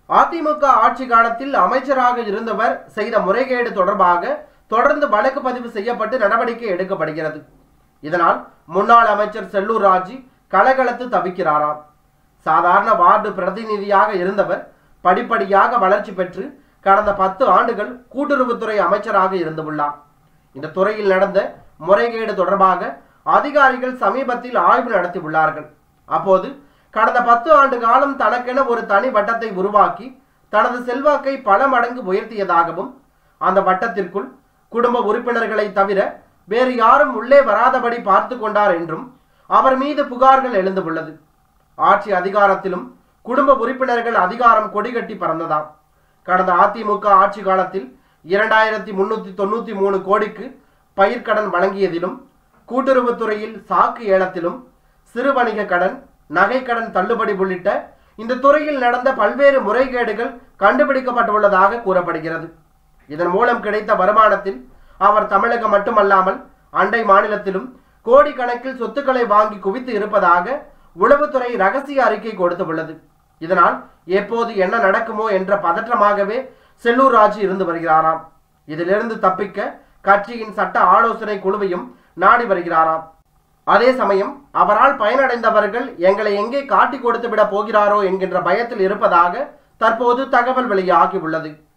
அதிமுக ஆட்சி காலத்தில் அமைச்சராக இருந்தவர் செய்த முறைகேடு தொடர்பாக தொடர்ந்து வழக்கு பதிவு செய்யப்பட்டு நடவடிக்கை எடுக்கப்படுகிறது இதனால் முன்னாள் அமைச்சர் செல்லூர் ராஜு கலகலத்து தவிக்கிறாராம் சாதாரண வார்டு பிரதிநிதியாக இருந்தவர் படிப்படியாக வளர்ச்சி பெற்று கடந்த பத்து ஆண்டுகள் கூட்டுறவுத்துறை அமைச்சராக இருந்துள்ளார் இந்த துறையில் நடந்த முறைகேடு தொடர்பாக அதிகாரிகள் சமீபத்தில் ஆய்வு நடத்தியுள்ளார்கள் அப்போது கடந்த பத்து ஆண்டு காலம் தனக்கென ஒரு தனி வட்டத்தை உருவாக்கி தனது செல்வாக்கை பல மடங்கு உயர்த்தியதாகவும் அந்த வட்டத்திற்குள் குடும்ப உறுப்பினர்களை தவிர வேறு யாரும் உள்ளே வராதபடி பார்த்து கொண்டார் என்றும் அவர் மீது புகார்கள் எழுந்துள்ளது ஆட்சி அதிகாரத்திலும் குடும்ப உறுப்பினர்கள் அதிகாரம் கொடிகட்டி பறந்ததாம் கடந்த அதிமுக ஆட்சி காலத்தில் இரண்டாயிரத்தி முன்னூத்தி தொண்ணூத்தி மூணு கோடிக்கு பயிர்க்கடன் வழங்கியதிலும் கூட்டுறவுத்துறையில் சாக்கு ஏலத்திலும் சிறு வணிக கடன் நகைக்கடன் தள்ளுபடி உள்ளிட்ட இந்த துறையில் நடந்த பல்வேறு முறைகேடுகள் கண்டுபிடிக்கப்பட்டுள்ளதாக கூறப்படுகிறது இதன் மூலம் கிடைத்த வருமானத்தில் அவர் தமிழகம் மட்டுமல்லாமல் அண்டை மாநிலத்திலும் கோடிக்கணக்கில் சொத்துக்களை வாங்கி குவித்து இருப்பதாக உளவுத்துறை ரகசிய அறிக்கை கொடுத்துள்ளது இதனால் எப்போது என்ன நடக்குமோ என்ற பதற்றமாகவே செல்லூர் ராஜு இருந்து வருகிறாராம் இதிலிருந்து தப்பிக்க கட்சியின் சட்ட ஆலோசனை குழுவையும் நாடி வருகிறாராம் அதே சமயம் அவரால் பயனடைந்தவர்கள் எங்களை எங்கே காட்டி கொடுத்து விட போகிறாரோ என்கின்ற பயத்தில் இருப்பதாக தற்போது தகவல் வெளியாகி உள்ளது